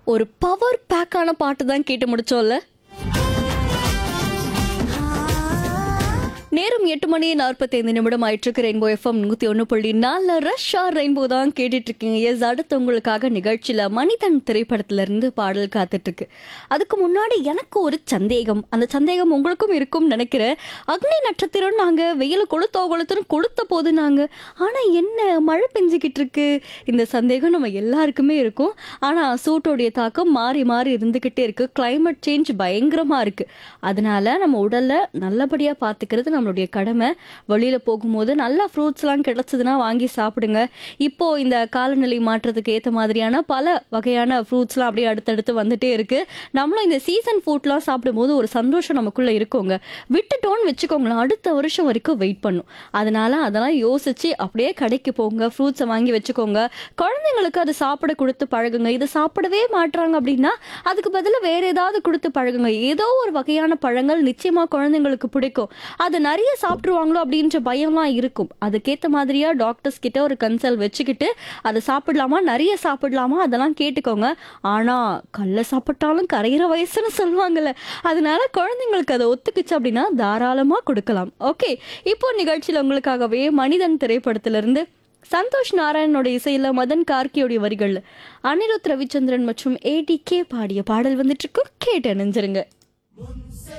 ஒரு பவர் பேக்கான பாட்டு தான் கேட்டு முடிச்சோம்ல நேரம் எட்டு மணி நாற்பத்தைந்து நிமிடம் ஆயிட்டு ரெயின்போ எஃப்எம் நூத்தி ஒன்று புள்ளி நாலு ரஷ்ஷா ரெயின்போ தான் கேட்டுட்டு இருக்கீங்க எஸ் அடுத்து உங்களுக்காக நிகழ்ச்சியில மனிதன் திரைப்படத்துல இருந்து பாடல் காத்துட்டு இருக்கு அதுக்கு முன்னாடி எனக்கு ஒரு சந்தேகம் அந்த சந்தேகம் உங்களுக்கும் இருக்கும் நினைக்கிறேன் அக்னி நட்சத்திரம் நாங்க வெயில கொளுத்தோ கொளுத்துன்னு கொளுத்த போது நாங்க ஆனா என்ன மழை பெஞ்சுக்கிட்டு இருக்கு இந்த சந்தேகம் நம்ம எல்லாருக்குமே இருக்கும் ஆனா சூட்டோடைய தாக்கம் மாறி மாறி இருந்துகிட்டே இருக்கு climate சேஞ்ச் பயங்கரமா இருக்கு அதனால நம்ம உடல்ல நல்லபடியா பாத்துக்கிறது நம்மளுடைய கடமை வெளியில போகும்போது நல்லா ஃப்ரூட்ஸ்லாம் கிடைச்சதுன்னா வாங்கி சாப்பிடுங்க இப்போ இந்த காலநிலை மாற்றத்துக்கு ஏத்த மாதிரியான பல வகையான ஃப்ரூட்ஸ்லாம் அப்படியே அடுத்தடுத்து வந்துட்டே இருக்கு நம்மளும் இந்த சீசன் ஃபுட்லாம் சாப்பிடும்போது ஒரு சந்தோஷம் நமக்குள்ள இருக்குங்க விட்டுட்டோன்னு வச்சுக்கோங்களேன் அடுத்த வருஷம் வரைக்கும் வெயிட் பண்ணும் அதனால அதெல்லாம் யோசிச்சு அப்படியே கடைக்கு போங்க ஃப்ரூட்ஸை வாங்கி வச்சுக்கோங்க குழந்தைங்களுக்கு அது சாப்பிட கொடுத்து பழகுங்க இது சாப்பிடவே மாட்றாங்க அப்படின்னா அதுக்கு பதிலா வேற ஏதாவது கொடுத்து பழகுங்க ஏதோ ஒரு வகையான பழங்கள் நிச்சயமா குழந்தைங்களுக்கு பிடிக்கும் அது நிறைய சாப்பிட்டுருவாங்களோ அப்படின்ற பயம்லாம் இருக்கும் அதுக்கேற்ற மாதிரியா டாக்டர்ஸ் கிட்ட ஒரு கன்சல்ட் வச்சுக்கிட்டு அதை சாப்பிடலாமா நிறைய சாப்பிடலாமா அதெல்லாம் கேட்டுக்கோங்க ஆனா கல்ல சாப்பிட்டாலும் கரையிற வயசுன்னு சொல்லுவாங்கல்ல அதனால குழந்தைங்களுக்கு அதை ஒத்துக்குச்சு அப்படின்னா தாராளமா கொடுக்கலாம் ஓகே இப்போ நிகழ்ச்சியில் உங்களுக்காகவே மனிதன் திரைப்படத்திலிருந்து சந்தோஷ் நாராயணனோட இசையில மதன் கார்கியோடைய வரிகள் அனிருத் ரவிச்சந்திரன் மற்றும் ஏடி கே பாடிய பாடல் வந்துட்டு இருக்கு கேட்டு அணிஞ்சிருங்க